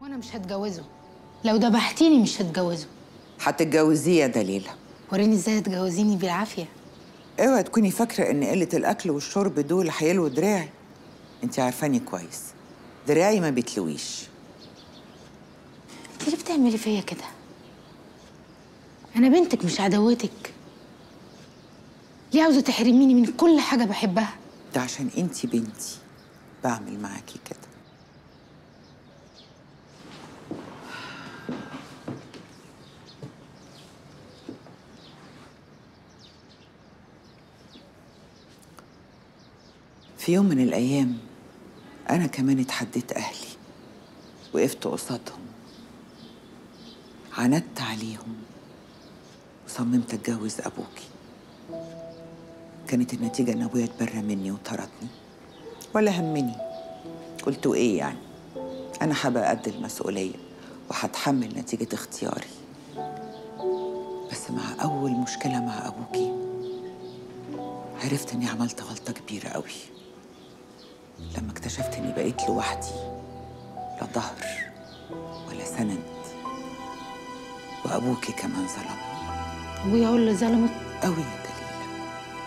وانا مش هتجوزه لو دبحتيني مش هتجوزه هتتجوزيه يا دليلة وريني ازاي هتجوزيني بالعافيه اوعي تكوني فاكرة ان قلة الأكل والشرب دول هيلووا دراعي انت عارفاني كويس دراعي ما بيتلويش انت ليه بتعملي فيا كده انا بنتك مش عدوتك ليه عاوزه تحرميني من كل حاجه بحبها ده عشان انت بنتي بعمل معاكي كده في يوم من الأيام أنا كمان اتحديت أهلي وقفت قصادهم عندت عليهم وصممت أتجوز أبوكي كانت النتيجة إن أبويا اتبرى مني وطردني ولا همني قلت إيه يعني أنا هبقى قد المسؤولية وهتحمل نتيجة اختياري بس مع أول مشكلة مع أبوكي عرفت إني عملت غلطة كبيرة قوي لما اكتشفت إني بقيت لوحدي لا ظهر ولا سند وأبوكي كمان ظلمني ابويا هو اللي ظلمك قوي يا دليل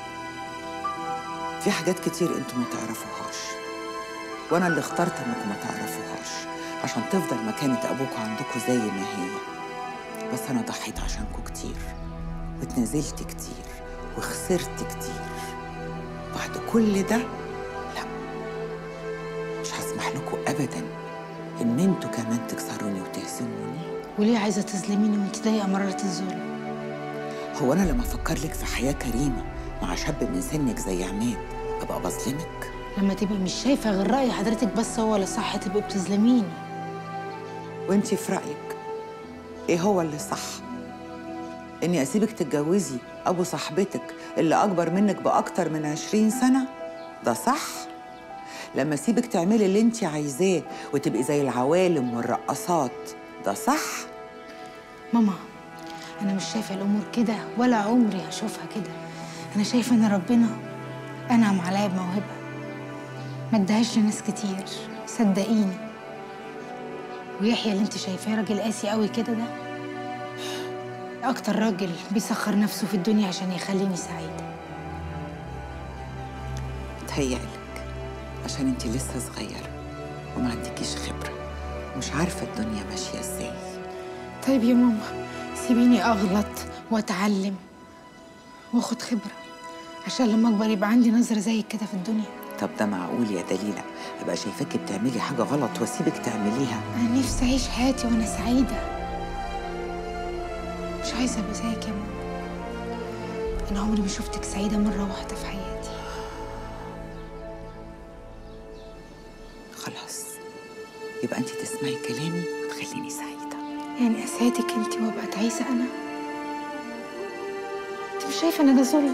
في حاجات كتير انتوا ما تعرفوهاش وانا اللي اخترت انكم ما تعرفوهاش عشان تفضل مكانة ابوكوا عندكم زي ما هي بس انا ضحيت عشانكم كتير واتنازلت كتير وخسرت كتير بعد كل ده لا مش هسمح لكم ابدا ان انتوا كمان تكسروني وتهزموني وليه عايزه تظلميني وانت ضايقه مراره الظلم هو انا لما افكر لك في حياه كريمه مع شاب من سنك زي عماد ابقى بظلمك لما تبقي مش شايفه غير راي حضرتك بس هو اللي صح تبقي بتظلميني وانتي في رايك ايه هو اللي صح اني اسيبك تتجوزي ابو صاحبتك اللي اكبر منك باكتر من عشرين سنه ده صح لما اسيبك تعملي اللي انتي عايزاه وتبقي زي العوالم والرقصات ده صح ماما انا مش شايفه الامور كده ولا عمري هشوفها كده انا شايفه ان ربنا انعم عليا بموهبه ما ادهاش لناس كتير صدقيني ويحيى اللي انت شايفاه راجل قاسي قوي كده ده اكتر راجل بيسخر نفسه في الدنيا عشان يخليني سعيده تهيألك عشان انتي لسه صغيره وما عندكيش خبره مش عارفه الدنيا ماشيه ازاي طيب يا ماما سيبيني اغلط واتعلم واخد خبره عشان لما اكبر يبقى عندي نظره زيك كده في الدنيا طب ده معقول يا دليلة ابقى شايفاكي بتعملي حاجة غلط واسيبك تعمليها انا نفسي اعيش حياتي وانا سعيده مش عايزه ابقى زيك يا ماما انا عمري ما شفتك سعيده مره واحده في حياتي خلاص يبقى انت تسمعي كلامي وتخليني سعيدة يعني اسعدك انت وابقى تعيسه انا انت مش شايفه ان ده ظلم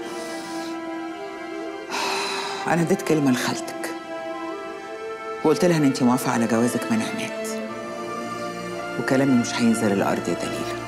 انا اديت كلمة لخالتك وقلت لها ان انت موافقة على جوازك من عماد وكلامي مش هينزل الارض يا دليلة